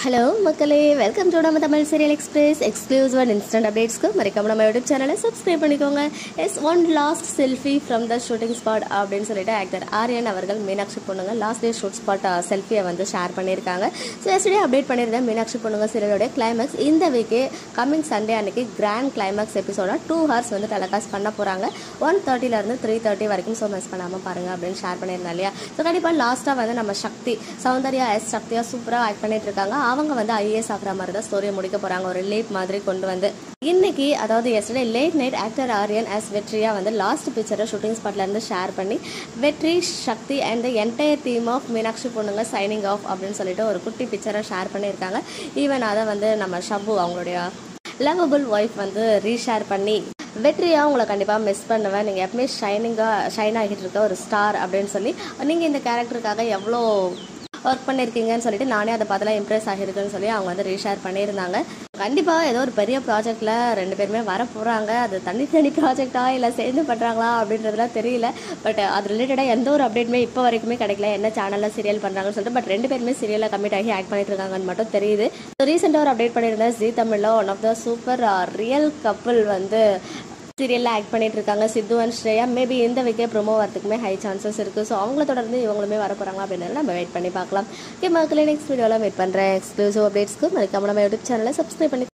hello மக்களே welcome to நம்ம Tamil serial express exclusive and instant அப்டேட்ஸ்க்கு மறக்காம நம்ம யூடியூப் சேனலை சப்ஸ்கிரைப் பண்ணிக்கோங்க as one last selfie from the shooting spot அப்படின்னு சொல்லிட்டு ஆக்டர் ஆரியன் அவர்கள் மீனாட்சி பொண்ணுங்க லாஸ்ட் டே ஷூட் ஸ்பாட் செல்ஃபியை வந்து ஷேர் பண்ணியிருக்காங்க ஸோ எஸ்டே அப்டேட் பண்ணியிருந்தேன் மீனாட்சி பொண்ணுங்க சீரியலோட கிளைமேக்ஸ் இந்த வீக்கே கம்மிங் சண்டே அன்னைக்கு grand climax episode two hours வந்து டெலகாஸ்ட் பண்ண போகிறாங்க ஒன் தேர்ட்டிலேருந்து த்ரீ தேர்ட்டி வரைக்கும் ஸோ மிஸ் பண்ணாமல் பாருங்க அப்படின்னு ஷேர் பண்ணியிருந்தேன் இல்லையா ஸோ கண்டிப்பாக லாஸ்ட்டாக வந்து நம்ம சக்தி சௌந்தர்யா எஸ் சக்தியா சூப்பராக ஆக்ட் பண்ணிட்டு இருக்காங்க அவங்க வந்து ஐஏஎஸ் ஆகிற மாதிரி தான் ஸ்டோரியை முடிக்க போகிறாங்க ஒரு லேட் மாதிரி கொண்டு வந்து இன்னைக்கு அதாவது yesterday late night actor Aryan as வெற்றியா வந்து லாஸ்ட் பிக்சரை ஷூட்டிங் ஸ்பாட்ல இருந்து ஷேர் பண்ணி Vetri Sakthi and the entire team of Meenakshi பொண்ணுங்க சைனிங் ஆஃப் அப்படின்னு சொல்லிட்டு ஒரு குட்டி பிக்சரை ஷேர் பண்ணியிருக்காங்க ஈவன் அதை வந்து நம்ம ஷபு அவங்களுடைய லவபிள் ஒய்ஃப் வந்து ரீஷேர் பண்ணி வெற்றியா உங்களை கண்டிப்பாக மிஸ் பண்ணுவேன் நீங்கள் எப்பவுமே ஷைனிங்காக ஷைன் ஆகிட்டு இருக்க ஒரு ஸ்டார் அப்படின்னு சொல்லி நீங்கள் இந்த கேரக்டருக்காக எவ்வளோ ஒர்க் பண்ணியிருக்கீங்கன்னு சொல்லிட்டு நானே அதை பார்த்தலாம் இம்ப்ரெஸ் ஆகிருக்குன்னு சொல்லி அவங்க வந்து ரீஷேர் பண்ணியிருந்தாங்க கண்டிப்பாக ஏதோ ஒரு பெரிய ப்ராஜெக்டில் ரெண்டு பேருமே வர போகிறாங்க அது தனித்தனி ப்ராஜெக்டா இல்லை சேர்ந்து பண்ணுறாங்களா அப்படின்றதுலாம் தெரியல பட் அது ரிலேட்டடாக எந்த ஒரு அப்டேட்டுமே இப்போ வரைக்குமே கிடைக்கல என்ன சேனலில் சீரியல் பண்ணுறாங்கன்னு சொல்லிட்டு பட் ரெண்டு பேருமே சீரியலில் கமிட் ஆகி ஆக்ட் பண்ணிட்டு இருக்காங்கன்னு மட்டும் தெரியுது ரீசெண்டாக ஒரு அப்டேட் பண்ணியிருந்தேன் ஜி தமிழில் one of the super real couple வந்து சீரியலில் ஆக்ட் பண்ணிட்டு இருக்காங்க சித்து அண்ட் ஸ்ரேயா மேபி இந்த வீக்கே ப்ரோமோ வரதுக்குமே ஹை சான்சஸ் இருக்குது ஸோ அவங்கள தொடர்ந்து இவங்களுமே வர போகிறாங்க அப்படின்னு நம்ம வெயிட் பண்ணி பார்க்கலாம் ஓகே மக்களே நெக்ஸ்ட் வீடியோவில் வெயிட் பண்ணுறேன் எக்ஸ்க்ளூசிவ் அப்டேட்ஸ்க்கு மறக்காம நம்ம யூடியூப் சேனலை சப்ஸ்கிரைப் பண்ணி